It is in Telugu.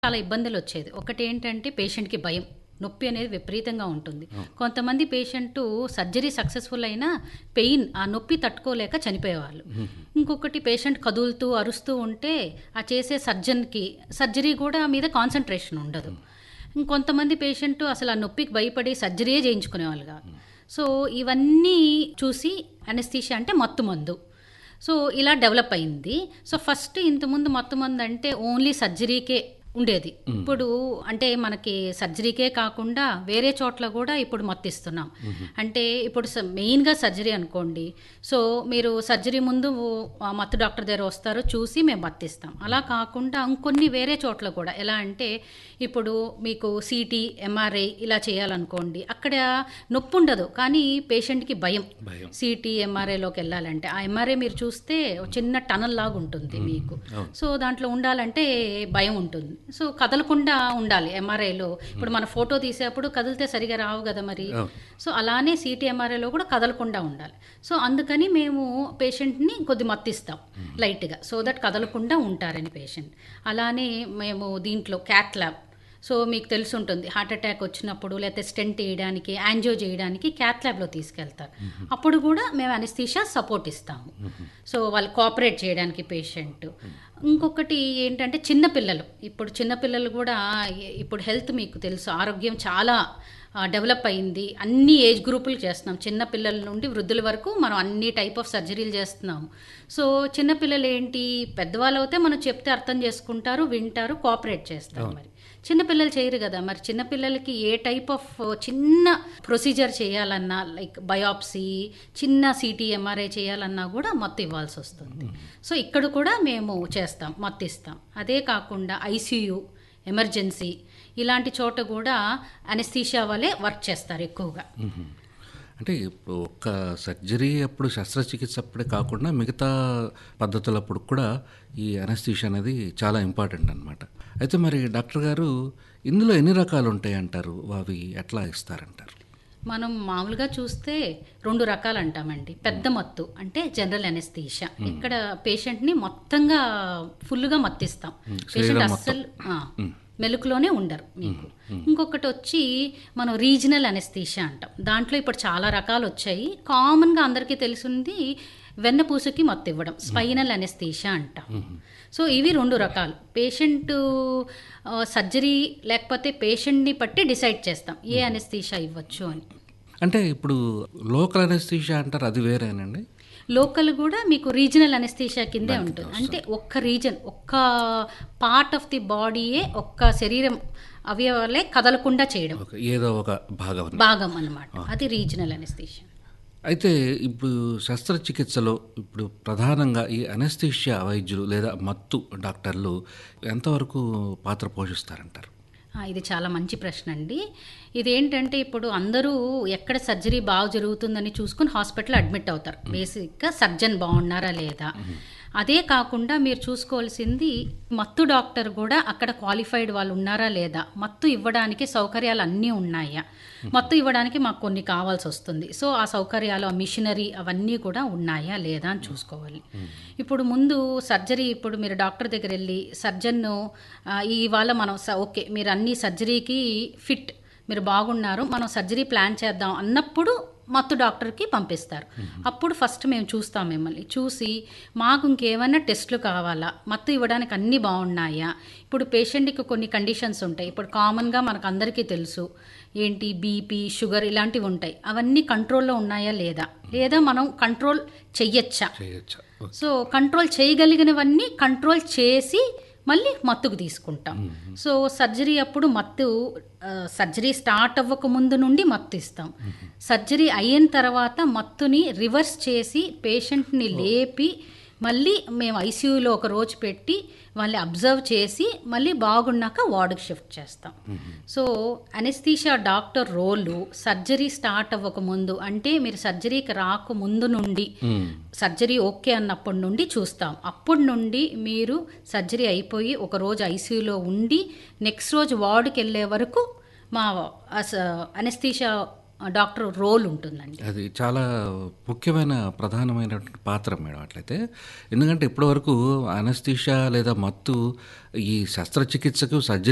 చాలా ఇబ్బందులు వచ్చేది ఒకటి ఏంటంటే పేషెంట్కి భయం నొప్పి అనేది విపరీతంగా ఉంటుంది కొంతమంది పేషెంట్ సర్జరీ సక్సెస్ఫుల్ అయినా పెయిన్ ఆ నొప్పి తట్టుకోలేక చనిపోయేవాళ్ళు ఇంకొకటి పేషెంట్ కదులుతూ అరుస్తూ ఉంటే ఆ చేసే సర్జన్కి సర్జరీ కూడా మీద కాన్సన్ట్రేషన్ ఉండదు ఇంకొంతమంది పేషెంట్ అసలు ఆ నొప్పికి భయపడి సర్జరీయే చేయించుకునేవాళ్ళు కాదు సో ఇవన్నీ చూసి అనస్థీషియా అంటే మత్తు మందు సో ఇలా డెవలప్ అయింది సో ఫస్ట్ ఇంతకుముందు మత్తు మందు అంటే ఓన్లీ సర్జరీకే ఉండేది ఇప్పుడు అంటే మనకి సర్జరీకే కాకుండా వేరే చోట్ల కూడా ఇప్పుడు మత్తిస్తున్నాం అంటే ఇప్పుడు స- మెయిన్గా సర్జరీ అనుకోండి సో మీరు సర్జరీ ముందు ఆ మత్తు డాక్టర్ దగ్గర వస్తారు చూసి మేము మత్తిస్తాం అలా కాకుండా ఇంకొన్ని వేరే చోట్ల కూడా ఎలా అంటే ఇప్పుడు మీకు సిటీ ఎంఆర్ఐ ఇలా చేయాలనుకోండి అక్కడ నొప్పి ఉండదు కానీ పేషెంట్కి భయం భయం సిటీ ఎంఆర్ఐలోకి వెళ్ళాలంటే ఆ ఎంఆర్ఐ మీరు చూస్తే ఒక చిన్న టనల్ లాగా ఉంటుంది మీకు సో దాంట్లో ఉండాలంటే భయం ఉంటుంది సో కదలకుండా ఉండాలి ఎంఆర్ఐలో ఇప్పుడు మన ఫోటో తీసేప్పుడు కదిలితే సరిగా రావు కదా మరి సో అలానే సిటీ ఎంఆర్ఐలో కూడా కదలకుండా ఉండాలి సో అందుకని మేము పేషెంట్ని కొద్ది మత్తిస్తాం లైట్గా సో దట్ కదలకుండా ఉంటారని పేషెంట్ అలానే మేము దీంట్లో క్యాట్ ల్యాబ్ సో మీకు తెలిసి ఉంటుంది హార్ట్ అటాక్ వచ్చినప్పుడు లేకపోతే స్టెంట్ వేయడానికి యాంజియో చేయడానికి క్యాత్ ల్యాబ్లో తీసుకెళ్తారు అప్పుడు కూడా మేము అనస్థీషియా సపోర్ట్ ఇస్తాము సో వాళ్ళు కోఆపరేట్ చేయడానికి పేషెంట్ ఇంకొకటి ఏంటంటే చిన్నపిల్లలు ఇప్పుడు చిన్నపిల్లలు కూడా ఇ- ఇప్పుడు హెల్త్ మీకు తెలుసు ఆరోగ్యం చాలా డెవలప్ అయింది అన్ని ఏజ్ గ్రూపులు చేస్తున్నాం చిన్న పిల్లల నుండి వృద్ధుల వరకు మనం అన్ని టైప్ ఆఫ్ సర్జరీలు చేస్తున్నాము సో చిన్నపిల్లలు ఏంటి పెద్దవాళ్ళు అయితే మనం చెప్తే అర్థం చేసుకుంటారు వింటారు కోఆపరేట్ చేస్తారు మరి చిన్నపిల్లలు చేయరు కదా మరి చిన్నపిల్లలకి ఏ టైప్ ఆఫ్ చిన్న ప్రొసీజర్ చేయాలన్నా లైక్ బయాప్సీ చిన్న సిటీ ఎంఆర్ఐ చేయాలన్నా కూడా మత్తు ఇవ్వాల్సి వస్తుంది సో ఇక్కడ కూడా మేము చేస్తాం మత్తు ఇస్తాం అదే కాకుండా ఐసీయూ ఎమర్జెన్సీ ఇలాంటి చోట కూడా అనస్థీషియా వల్లే వర్క్ చేస్తారు ఎక్కువగా మ్మ్. అంటే ఇప్పుడు ఒక్క సర్జరీ అప్పుడు శస్త్రచికిత్స అప్పుడే కాకుండా మిగతా పద్ధతులప్పుడు కూడా ఈ అనస్థీషియా అనేది చాలా ఇంపార్టెంట్ అనమాట అయితే మరి డాక్టర్ గారు ఇందులో ఎన్ని రకాలు ఉంటాయి అంటారు అవి ఎట్లా ఇస్తారంటారు మనం మామూలుగా చూస్తే రెండు రకాలు అంటామండి పెద్ద మత్తు అంటే జనరల్ అనెస్థీషియా ఇక్కడ పేషెంట్ని మొత్తంగా ఫుల్గా మత్తిస్తాం పేషెంట్ అస్సలు ఆ, మెలకులోనే ఉండరు మీకు ఇంకొకటి వచ్చి మనం రీజనల్ అనెస్థీషియా అంటాం దాంట్లో ఇప్పుడు చాలా రకాలు వచ్చాయి కామన్గా అందరికీ తెలిసింది వెన్నపూసకి మత్తు ఇవ్వడం స్పైనల్ అనెస్థీషియా అంటాం సో ఇవి రెండు రకాలు పేషెంట్ సర్జరీ లేకపోతే పేషెంట్ని బట్టి డిసైడ్ చేస్తాం ఏ అనెస్థీషియా ఇవ్వచ్చు అని అంటే ఇప్పుడు లోకల్ అనస్థీషియా అంటారు అది వేరేనండి లోకల్ కూడా మీకు రీజనల్ అనెస్థీషియా కిందే ఉంటుంది అంటే ఒక్క రీజన్ ఒక్క పార్ట్ ఆఫ్ ది బాడీయే ఒక్క శరీరం అవయవాలే కదలకుండా చేయడం ఒక ఏదో ఒక భాగం అని. భాగం అన్నమాట అది రీజనల్ అనెస్థీషియా అయితే ఇప్పుడు శస్త్రచికిత్సలో ఇప్పుడు ప్రధానంగా ఈ అనస్థీషియా వైద్యులు లేదా మత్తు డాక్టర్లు ఎంతవరకు పాత్ర పోషిస్తారంటారు ఆ, ఇది చాలా మంచి ప్రశ్న అండి ఇదేంటంటే ఇప్పుడు అందరూ ఎక్కడ సర్జరీ బాగా జరుగుతుందని చూసుకుని హాస్పిటల్ అడ్మిట్ అవుతారు బేసిక్గా సర్జన్ బాగున్నారా లేదా అదే కాకుండా మీరు చూసుకోవాల్సింది మత్తు డాక్టర్ కూడా అక్కడ క్వాలిఫైడ్ వాళ్ళు ఉన్నారా లేదా మత్తు ఇవ్వడానికి సౌకర్యాలు అన్నీ ఉన్నాయా మత్తు ఇవ్వడానికి మాకు కొన్ని కావాల్సి వస్తుంది సో ఆ సౌకర్యాలు ఆ మిషనరీ అవన్నీ కూడా ఉన్నాయా లేదా అని చూసుకోవాలి ఇప్పుడు ముందు సర్జరీ ఇప్పుడు మీరు డాక్టర్ దగ్గర వెళ్ళి సర్జన్ను ఆ, ఇవాళ మనం స- ఓకే మీరు అన్ని సర్జరీకి ఫిట్ మీరు బాగున్నారు మనం సర్జరీ ప్లాన్ చేద్దాం అన్నప్పుడు మత్తు డాక్టర్కి పంపిస్తారు అప్పుడు ఫస్ట్ మేము చూస్తాం మిమ్మల్ని చూసి మాకు ఇంకేమైనా టెస్టులు కావాలా మత్తు ఇవ్వడానికి అన్నీ బాగున్నాయా ఇప్పుడు పేషెంట్కి కొన్ని కండిషన్స్ ఉంటాయి ఇప్పుడు కామన్గా మనకు అందరికీ తెలుసు ఏంటి బీపీ షుగర్ ఇలాంటివి ఉంటాయి అవన్నీ కంట్రోల్లో ఉన్నాయా లేదా లేదా మనం కంట్రోల్ చెయ్యొచ్చా చేయొచ్చా సో కంట్రోల్ చేయగలిగినవన్నీ కంట్రోల్ చేసి మళ్ళీ మత్తుకు తీసుకుంటాం సో సర్జరీ అప్పుడు మత్తు ఆ, సర్జరీ స్టార్ట్ అవ్వక ముందు నుండి మత్తు ఇస్తాం సర్జరీ అయిన తర్వాత మత్తుని రివర్స్ చేసి పేషెంట్ని లేపి మళ్ళీ మేము ఐసీయూలో ఒక రోజు పెట్టి వాళ్ళని అబ్జర్వ్ చేసి మళ్ళీ బాగున్నాక వార్డుకి షిఫ్ట్ చేస్తాం so anaesthesia doctor role surgery start అవ్వక ముందు అంటే మీరు సర్జరీకి రాక ముందు నుండి సర్జరీ ఓకే అన్నప్పటి నుండి చూస్తాం అప్పటి నుండి మీరు సర్జరీ అయిపోయి ఒక రోజు ఐసీయూలో ఉండి నెక్స్ట్ రోజు వార్డుకి వెళ్ళే వరకు మా అనెస్థీషియా డాక్టర్ రోల్ ఉంటుందండి అది చాలా ముఖ్యమైన ప్రధానమైనటువంటి పాత్ర మేడం అట్లయితే ఎందుకంటే ఇప్పటివరకు అనస్థీషియా లేదా మత్తు ఈ శస్త్రచికిత్సకు సర్జరీ